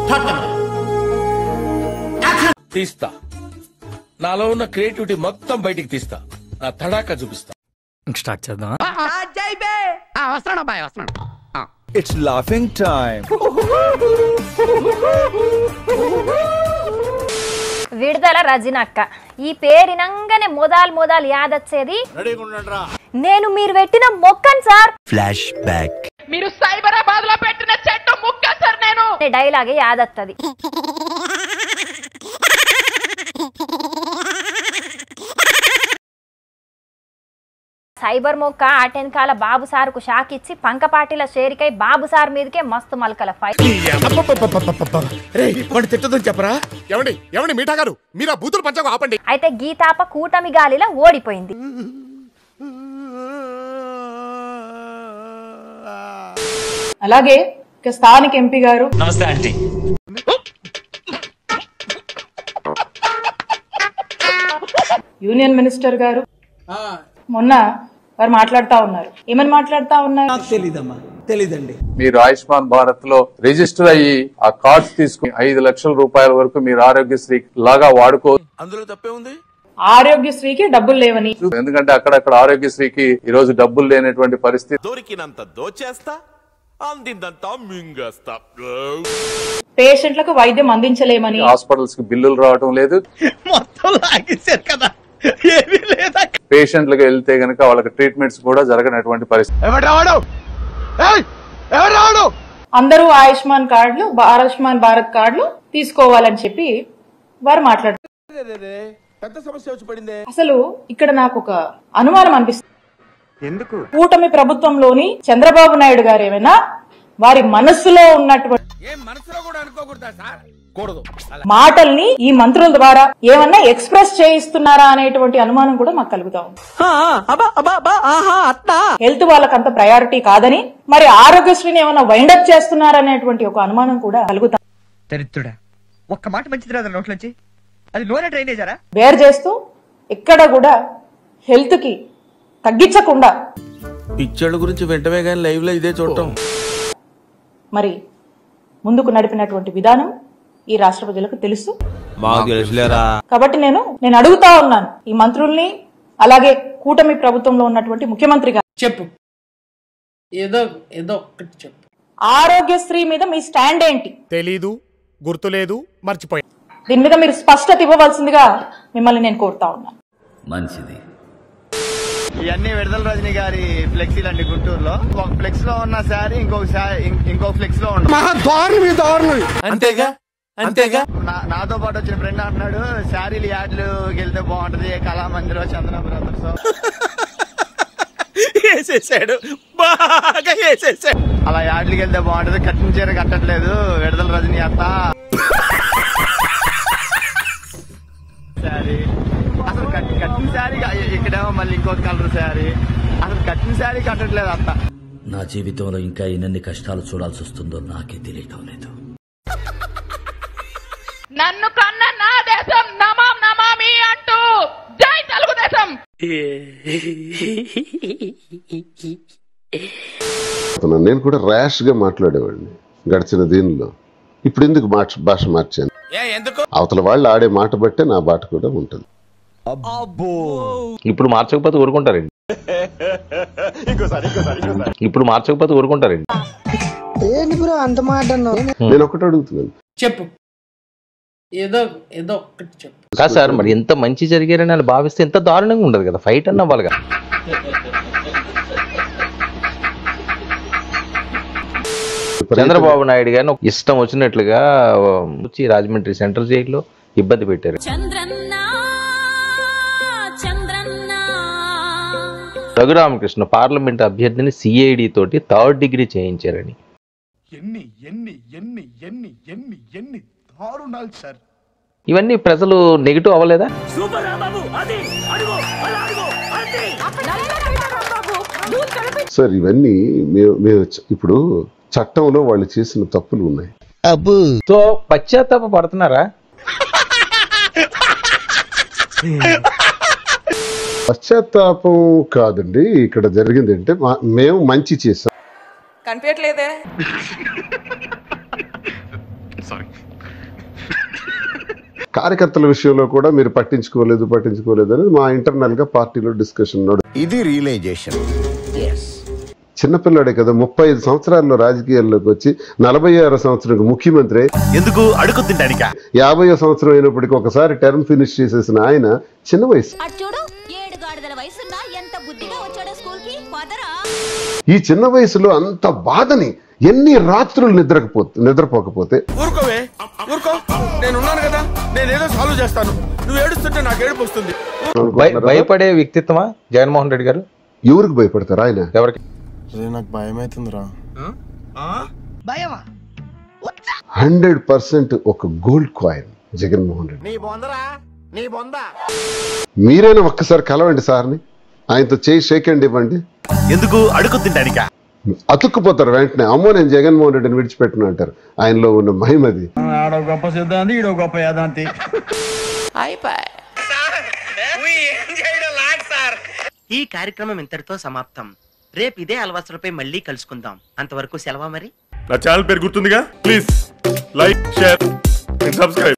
Start camera తీస్తా నాలో ఉన్న క్రియేటివిటీ మొత్తం బయటికి తీస్తా నా తడాక చూపిస్తా స్టార్ట్ చేద్దాం వస్తున్నాడు అబ్బాయి వస్తున్నాడు It's laughing time. విడుదల రజనక్క ఈ పేరినంగానే మొదలు మొదలు యాదొచ్చేది నేను మీరు పెట్టిన మొక్కను సార్ Flashback. మీరు సైబరాబాద్ లో పెట్టిన చెట్టు ముక్క సార్ నేను డైలాగే యాదత్తది సైబర్ మొక్క ఆటెనకాల బాబు సార్కు షాక్ ఇచ్చి పంకపాటిల షేరికై బాబు సార్ మీదకే మస్తు మలకల ఫైట్ వాడు తిట్టదని చెప్పరా ఎవండి ఎవండి మీఠా గారు మీరు ఆ బూతులు పంచకు ఆపండి అయితే గీతాప కూటమి గాలిలో ఓడిపోయింది అలాగే ఇక స్థానిక ఎంపీ గారు నమస్తే ఆంటీ యూనియన్ మినిస్టర్ గారు మొన్న వారు మాట్లాడుతా ఉన్నారు ఏమని మాట్లాడుతా ఉన్నారు మీరు ఆయుష్మాన్ భారత్ లో రిజిస్టర్ అయ్యి ఆ కార్డ్స్ తీసుకుని ఐదు లక్షల రూపాయల వరకు మీరు ఆరోగ్యశ్రీ లాగా వాడుకో అందులో తప్పే ఉంది ఆరోగ్యశ్రీకి డబ్బులు లేవని ఎందుకంటే అక్కడక్కడ ఆరోగ్యశ్రీకి ఈ రోజు డబ్బులు లేనటువంటి పరిస్థితి దొరికినంత దోచేస్తా అందిందంతా మింగేస్తా పేషెంట్లకు వైద్యం అందించలేమని హాస్పిటల్స్ కి బిల్లులు రావటం లేదు మొత్తం లాగేశారు కదా ఏమీ లేదా పేషెంట్లకు వెళ్తే గనక వాళ్ళకి ట్రీట్మెంట్స్ కూడా జరగనటువంటి పరిస్థితి అందరూ ఆయుష్మాన్ కార్డులు బా- ఆయుష్మాన్ భారత్ కార్డులు తీసుకోవాలని చెప్పి వారు మాట్లాడుతారు పెద్ద సమస్య వచ్చి పడిందే అసలు ఇక్కడ నాకు ఒక అనుమానం అనిపిస్తుంది ఎందుకు కూటమి ప్రభుత్వంలోని చంద్రబాబు నాయుడు గారు ఏమైనా వారి మనస్సులో ఉన్నటువంటి ఏం మనసులో కూడా అనుకోకూడదా సార్ కూడదు మాటల్ని ఈ మంత్రుల ద్వారా ఏమన్నా ఎక్స్ప్రెస్ చేయిస్తున్నారా అనేటువంటి అనుమానం కూడా మాకు కలుగుతా ఉంది హెల్త్ వాళ్ళకి అంత ప్రయారిటీ కాదని మరి ఆరోగ్యశ్రీని ఏమైనా వైండప్ చేస్తున్నారనేటువంటి ఒక అనుమానం కూడా కలుగుతా దరిద్రుడా ఒక్క మాట మంచిది రాదు నోట్లోంచి అది నూనె డ్రైనేజరా వేర్ చేస్తూ ఎక్కడ కూడా హెల్త్ కి తగ్గించకుండా పిచ్చోళ్ళ గురించి వెంటనే కానీ లైవ్ లో ఇదే చూడటం మరి ముందుకు నడిపినటువంటి విధానం ఈ రాష్ట్ర ప్రజలకు తెలుసు కాబట్టి నేను నేను అడుగుతా ఉన్నాను ఈ మంత్రుల్ని అలాగే కూటమి ప్రభుత్వంలో ఉన్నటువంటి ముఖ్యమంత్రి గారు చెప్పు ఏదో ఏదో ఒక్కటి చెప్పు ఆరోగ్యశ్రీ మీద మీ స్టాండ్ ఏంటి తెలీదు గుర్తులేదు మర్చిపోయి దీని మీద మీరు స్పష్టత ఇవ్వవలసిందిగా మిమ్మల్ని నేను కోరుతా ఉన్నాను మంచిది ఇవన్నీ విడుదల రజని గారి ఫ్లెక్సీలు అండి గుంటూరులో ఒక ఫ్లెక్స్ లో ఉన్న శారీ ఇంకొక శారీ ఇంకో ఫ్లెక్స్ లో ఉండదు అంతేగా అంతేగా నా- నాతో పాటు వచ్చిన ఫ్రెండ్ అంటున్నాడు శారీలు యాడ్లు వెళ్తే బాగుంటది కళామందిరం చందన బ్రదర్స్ వేసేసాడు బాగా వేసేసాడు అలా యాడ్లకి వెళ్తే బాగుంటది కట్టిన చీర కట్టట్లేదు విడుదల రజని అత్త శారీ అసలు కట్- కట్టిన శారీ ఇక్కడేమో మళ్ళీ ఇంకొక కలర్ శారీ అసలు కట్టిన శారీ కట్టట్లేదు అత్త నా జీవితంలో ఇంకా ఎన్నెన్ని కష్టాలు చూడాల్సి వస్తుందో నాకే తెలియటం లేదు నన్ను కన్న నా దేశం నమాం నమామి అంటూ జై తెలుగుదేశం చెప్తున్నాను. నేను కూడా ర్యాష్ గా మాట్లాడేవాడిని గడిచిన దీనిలో ఇప్పుడు ఎందుకు మాట భాష మార్చాను ఏ ఎందుకు అవతల వాళ్ళు ఆడే మాట బట్టే నా బాట కూడా ఉంటుంది ఇప్పుడు మార్చకపోతే ఊరుకుంటారండి ఇప్పుడు మార్చకపోతే ఊరుకుంటారండి నేను ఒకటి అడుగుతున్నాను చెప్పు ఏదో ఏదో ఒక్కటి చెప్పు కాదు సార్ మరి ఎంత మంచి జరిగారని వాళ్ళు భావిస్తే ఎంత దారుణంగా ఉండదు కదా ఫైట్ అన్న వాళ్ళగా చంద్రబాబు నాయుడు గారిని ఒక ఇష్టం వచ్చినట్లుగా ఆ, వచ్చి రాజమండ్రి సెంట్రల్ జైల్లో ఇబ్బంది పెట్టారు రఘురామకృష్ణ పార్లమెంట్ అభ్యర్థిని సిఐడి తోటి థర్డ్ డిగ్రీ చేయించారని ఎన్ని ఎన్ని ఎన్ని ఎన్ని ఎన్ని ఎన్ని దారుణాలు సార్ ఇవన్నీ ప్రజలు నెగిటివ్ అవ్వలేదా సార్ ఇవన్నీ మేము మేము చ- ఇప్పుడు చట్టంలో వాళ్ళు చేసిన తప్పులు ఉన్నాయి సో పశ్చాత్తాప పడుతున్నారా పశ్చాత్తాపం కాదండి ఇక్కడ జరిగింది అంటే మా- మేము మంచి చేసాం కనిపించట్లేదే సారీ కార్యకర్తల విషయంలో కూడా మీరు పట్టించుకోలేదు పట్టించుకోలేదు అనేది మా ఇంటర్నల్ గా పార్టీలో డిస్కషన్ నడు ఇది రియలైజేషన్ చిన్నపిల్లాడే కదా ముప్పై ఐదు సంవత్సరాల్లో రాజకీయాల్లోకి వచ్చి నలభై ఆరో సంవత్సరం ముఖ్యమంత్రి ఎందుకు అడుగు తింటానిక యాభై సంవత్సరం అయినప్పటికీ ఒకసారి టర్మ్ ఫినిష్ చేసేసిన ఆయన చిన్న వయసు అటు చూడు ఏడు గాడిదల వయసున్నా ఎంత బుద్ధిగా వచ్చాడో స్కూల్ కి పదరా ఈ చిన్న వయసులో అంత బాధని ఎన్ని రాత్రులు నిద్రకపో నిద్రపోకపోతే ఊరుకోవే ఊరుకో నేను ఉన్నాను కదా నేను ఏదో సాల్వ్ చేస్తాను నువ్వు ఏడుస్తుంటే నాకు ఏడుపు వస్తుంది భయపడే వ్యక్తిత్వమా జగన్మోహన్ రెడ్డి గారు ఎవరికి భయపడతారు ఆయన ఎవరికి నాకు భయం అవుతుందిరా భయమా హండ్రెడ్ పర్సెంట్ ఒక గోల్డ్ కాయిన్ జగన్మోహన్ రెడ్డి నీ బొందరా నీ బొంద మీరైనా ఒక్కసారి కలవండి సార్ని ఆయనతో చేయి షేక్ హ్యాండ్ ఇవ్వండి ఎందుకు అడుగు తింటానిక అతుక్కుపోతారు వెంటనే అమ్మో నేను జగన్మోహన్ రెడ్డిని విడిచిపెట్టిన అంటారు ఆయనలో ఉన్న మహిమది ఆడో గొప్ప సిద్ధాంతి ఈడో గొప్ప యాదాంతి ఈ కార్యక్రమం ఇంతటితో సమాప్తం రేపు ఇదే అలవాసులపై మళ్ళీ కలుసుకుందాం అంతవరకు సెలవా మరి నా ఛానల్ పేరు గుర్తుందిగా please like share and subscribe